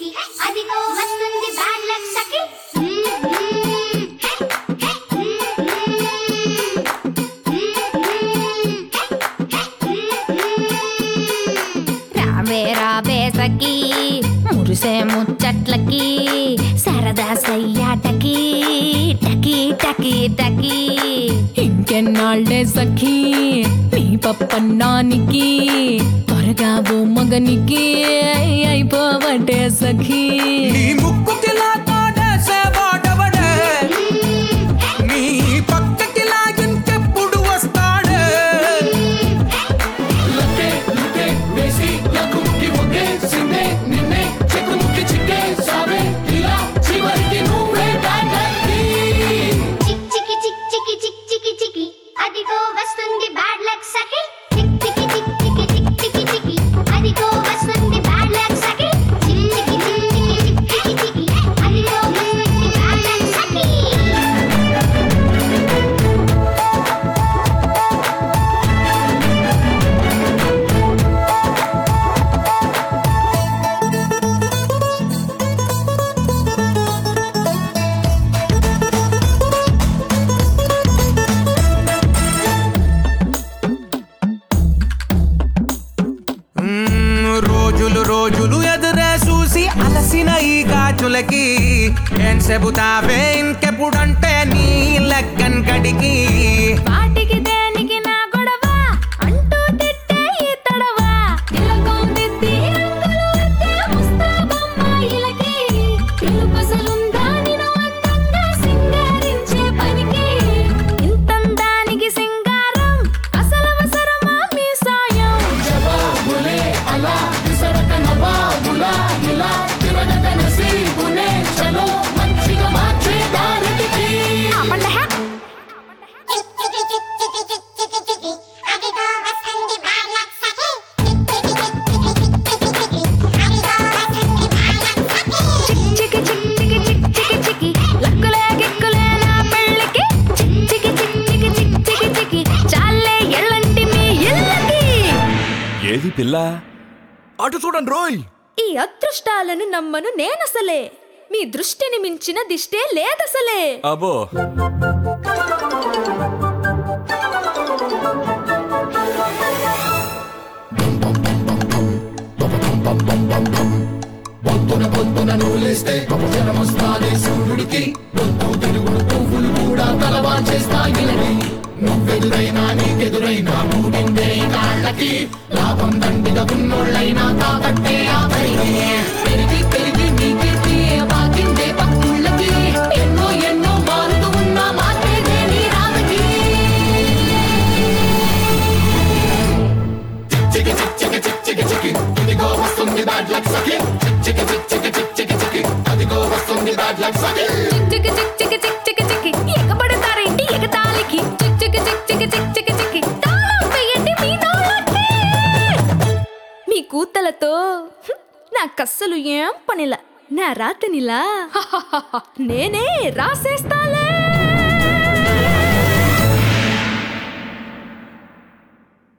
చికి అదిగో వస్తుంది bad luck సఖి రావే రావే సఖీ మురిసే ముచ్చట్లకి సరదా సయ్యాటకి టకి టకి టకి ఇంకెన్నాళ్ళే సఖీ నీ పప్పన్నానికి త్వరగా ఓ మగనికి అయిపోవటే సఖీ నీ ముక్కుకి లాగాడేసే వాడవడే నీ పక్కకి లాగింకెప్పుడు వస్తాడే లకే లుకే వేసి లకుముకి ఒకే సిందే నిన్నే చెక్కుముకి చిక్కే సావే ఇలా చివరికి నువ్వే డాడీ చిక్ చికి చిక్ చికి చిక్ చికి చికి అదిగో వస్తుంది బ్యాడ్ లక్ సఖి చిక్ చికి చిక్ చికి చిక్ చికి చికి అదిగో వస్తుంది బ్యాడ్ లక్ సఖి చిక్ చికి చిక్ చికి చిక్ చికి చికి అదిగో వస్తుంది బ్యాడ్ లక్ సఖి మ్మ్, రోజులు రోజులు ఎదురే చూసి అలసిన ఈ గాజులకి ఏం చెబుతావే ఇంకెప్పుడంటే నీ లెక్కన్ కడికి వాటికి దేనికి నా గొడవ అంటూ తిట్టే ఈ తడవ తిలకం దిద్ది రంగులు అద్దే ముస్తాబమ్మాయిలకి పిలుపసలుందా నిన్ను అందంగా సింగారించే పనికి ఇంతందానికి సింగారం అసలవసరమా మీ సాయం జవాబులే అలా విసరక నవాబులా ఇలా తిరగక నసీబునే చలో మంచిగా మార్చే దారికి ఆపండి హే. చిక్ చికి చిక్ చికి చిక్ చికి చికి అదిగో వస్తుంది బ్యాడ్ లక్ సఖి చిక్ చికి చిక్ చికి చిక్ చికి చికి అదిగో వస్తుంది బ్యాడ్ లక్ సఖి చికి చిక్ చికి చిక్ చికి చికి లక్కులే గిక్కులే నా పెళ్ళికి చిక్ చికి చిక్ చికి చిక్ చికి చికి చాలే ఎళ్ళంటి మీ ఇళ్ళకి ఏది పిల్ల అటు చూడండి రోయ్ ఈ అదృష్టాలను నమ్మను నేనసలే మీ దృష్టిని మించిన దిష్టే లేదసలే అబో పొద్దున పొద్దున నూలేస్తే జనం వస్తానే సూర్యుడికి పొద్దు తిరుగుడు పువ్వులు కూడా తలవా చేస్తాయిలని నువ్వెదురైనా నీకెదురైనా మూడిందే కాళ్ళకి లాభం దండిగా ఉన్నోళ్ళైనా కాబట్టే ఆ పైనే పెరిగి పెరిగి నీకే బాకిందే పక్కుళ్ళకి ఎన్నో ఎన్నో మారుతూ ఉన్న మార్పేదే నీ రాతకి చికి చిక్ చికి చిక్ చికి చికి ఇదిగో వస్తుంది బ్యాడ్ లక్ సఖి చికి చిక్ చికి చిక్ చికి చికి అదిగో వస్తుంది బ్యాడ్ లక్ సఖి చిక్ చిక్ చిక్ చిక్ చిక్ చిక్ చిక్ ఎగబడతారేంటి ఎగతాళికి చిక్ చిక్ చిక్ చిక్ చిక్ చిక్ చిక్ తాళం వేయండి మీ నోళ్ళకి మీ కూతలతో హ్మ్, నాకస్సలు ఏం పనిలా నా రాతనిలా నేనే రాసేస్తాలే